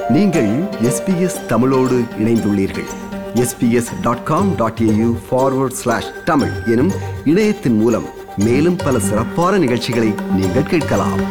நீங்கள் எஸ்பிஎஸ் தமிழோடு இணைந்துள்ளீர்கள் SBS dot com dot AU forward slash Tamil எனும் இணையத்தின் மூலம் மேலும் பல சிறப்பான நிகழ்ச்சிகளை நீங்கள் கேட்கலாம்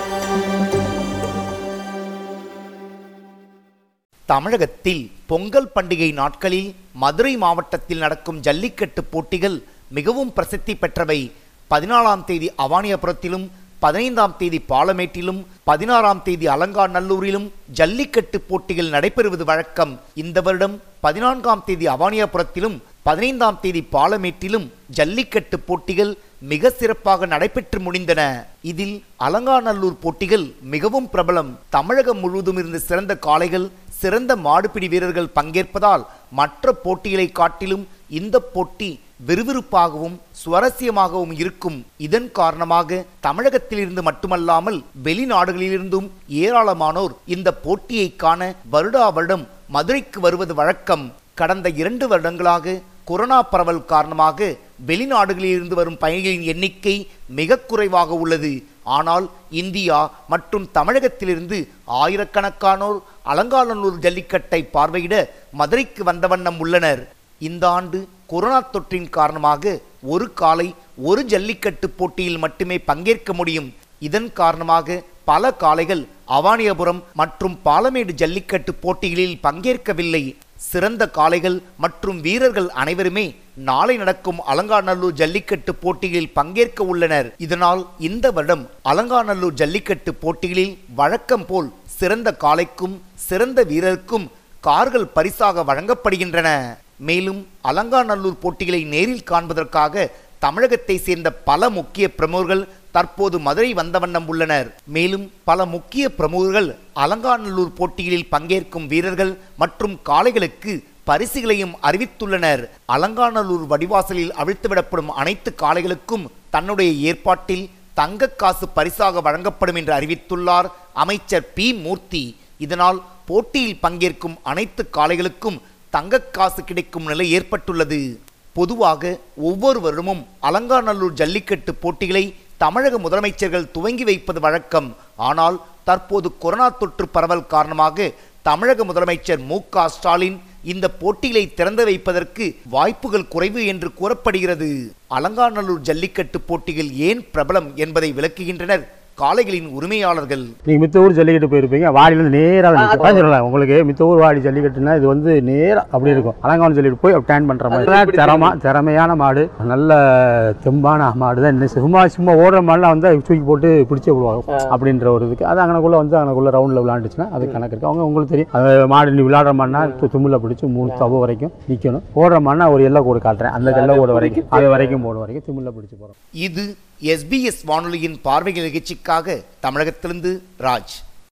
தமிழகத்தில் பொங்கல் பண்டிகை நாட்களில் மதுரை மாவட்டத்தில் நடக்கும் ஜல்லிக்கட்டு போட்டிகள் மிகவும் பிரசித்தி பெற்றவை பதினாலாம் தேதி அவானியபுரத்திலும் பதினைந்தாம் தேதி பாலமேட்டிலும் பதினாறாம் தேதி அலங்காநல்லூரிலும் ஜல்லிக்கட்டு போட்டிகள் நடைபெறுவது வழக்கம் இந்த வருடம் பதினான்காம் தேதி அவானியாபுரத்திலும் பதினைந்தாம் தேதி பாலமேட்டிலும் ஜல்லிக்கட்டு போட்டிகள் மிக சிறப்பாக நடைபெற்று முடிந்தன இதில் அலங்காநல்லூர் போட்டிகள் மிகவும் பிரபலம் தமிழகம் முழுவதும் இருந்து சிறந்த காளைகள் சிறந்த மாடுபிடி வீரர்கள் பங்கேற்பதால் மற்ற போட்டிகளை காட்டிலும் இந்த போட்டி விறுவிறுப்பாகவும் சுவாரஸ்யமாகவும் இருக்கும் இதன் காரணமாக தமிழகத்திலிருந்து மட்டுமல்லாமல் வெளிநாடுகளிலிருந்தும் ஏராளமானோர் இந்த போட்டியை காண வருடா வருடம் மதுரைக்கு வருவது வழக்கம் கடந்த இரண்டு வருடங்களாக கொரோனா பரவல் காரணமாக வெளிநாடுகளிலிருந்து வரும் பயணிகளின் எண்ணிக்கை மிக குறைவாக உள்ளது ஆனால் இந்தியா மற்றும் தமிழகத்திலிருந்து ஆயிரக்கணக்கானோர் அலங்காநல்லூர் ஜல்லிக்கட்டை பார்வையிட மதுரைக்கு வந்த வண்ணம் உள்ளனர் இந்த ஆண்டு கொரோனா தொற்றின் காரணமாக ஒரு காலை ஒரு ஜல்லிக்கட்டு போட்டியில் மட்டுமே பங்கேற்க முடியும் இதன் காரணமாக பல காளைகள் அவானியபுரம் மற்றும் பாலமேடு ஜல்லிக்கட்டு போட்டிகளில் பங்கேற்கவில்லை சிறந்த காளைகள் மற்றும் வீரர்கள் அனைவருமே நாளை நடக்கும் அலங்காநல்லூர் ஜல்லிக்கட்டு போட்டிகளில் பங்கேற்க உள்ளனர் இதனால் இந்த வருடம் அலங்காநல்லூர் ஜல்லிக்கட்டு போட்டிகளில் வழக்கம் போல் சிறந்த காளைக்கும் சிறந்த வீரருக்கும் கார்கள் பரிசாக வழங்கப்படுகின்றன மேலும் அலங்காநல்லூர் போட்டிகளை நேரில் காண்பதற்காக தமிழகத்தை சேர்ந்த பல முக்கிய பிரமுகர்கள் தற்போது மதுரை வந்த வண்ணம் உள்ளனர் மேலும் பல முக்கிய பிரமுகர்கள் அலங்காநல்லூர் போட்டிகளில் பங்கேற்கும் வீரர்கள் மற்றும் காளைகளுக்கு பரிசுகளையும் அறிவித்துள்ளனர் அலங்காநல்லூர் வடிவாசலில் அவிழ்த்துவிடப்படும் அனைத்து காளைகளுக்கும் தன்னுடைய ஏற்பாட்டில் தங்க காசு பரிசாக வழங்கப்படும் என்று அறிவித்துள்ளார் அமைச்சர் பி மூர்த்தி இதனால் போட்டியில் பங்கேற்கும் அனைத்து காளைகளுக்கும் தங்கக் காசு கிடைக்கும் நிலை ஏற்பட்டுள்ளது பொதுவாக ஒவ்வொரு வருடமும் அலங்காநல்லூர் ஜல்லிக்கட்டு போட்டிகளை தமிழக முதலமைச்சர்கள் துவங்கி வைப்பது வழக்கம் ஆனால் தற்போது கொரோனா தொற்று பரவல் காரணமாக தமிழக முதலமைச்சர் மு க ஸ்டாலின் இந்த போட்டிகளை திறந்து வைப்பதற்கு வாய்ப்புகள் குறைவு என்று கூறப்படுகிறது அலங்காநல்லூர் ஜல்லிக்கட்டு போட்டிகள் ஏன் பிரபலம் என்பதை விளக்குகின்றனர் காளைகளின் உரிமையாளர்கள் நீங்கள் மித்த ஊர் ஜல்லிக்கட்டு போயிருப்பீங்க வாடியிலேருந்து நேராக சொல்லலாம் உங்களுக்கு மித்த ஊர் வாடி ஜல்லிக்கட்டுனா இது வந்து நேராக அப்படி இருக்கும் அலங்காவன் ஜல்லிக்கட்டு போய் டேன் பண்ணுற மாதிரி திறமா திறமையான மாடு நல்ல தெம்பான மாடு தான் இன்னும் சும்மா சும்மா ஓடுற மாடுலாம் வந்து தூக்கி போட்டு பிடிச்சே விடுவாங்க அப்படின்ற ஒரு இதுக்கு அது அங்கனக்குள்ளே வந்து அங்கனக்குள்ளே ரவுண்டில் விளாண்டுச்சுன்னா அது கணக்கு இருக்குது அவங்க உங்களுக்கு தெரியும் அது மாடு நீ விளாடுற மாடுனா தும்மில் பிடிச்சி மூணு தவ வரைக்கும் நிற்கணும் ஓடுற மாடுனா ஒரு எல்லை கோடு காட்டுறேன் அந்த எல்லை கோடு வரைக்கும் அது வரைக்கும் போடும் வரைக்கும் திம்மில் பிடிச்சி போகிறோம் இது எஸ்பிஎஸ் வானொலியின் பார்வைகள் நிகழ்ச்சிக்காக தமிழகத்திலிருந்து ராஜ்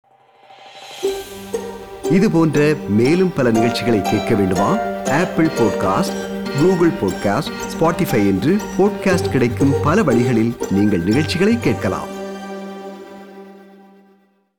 இது போன்ற மேலும் பல நிகழ்ச்சிகளை கேட்க வேண்டுமா Apple podcast Google podcast Spotify என்று பாட்காஸ்ட் கிடைக்கும் பல வழிகளில் நீங்கள் நிகழ்ச்சிகளை கேட்கலாம்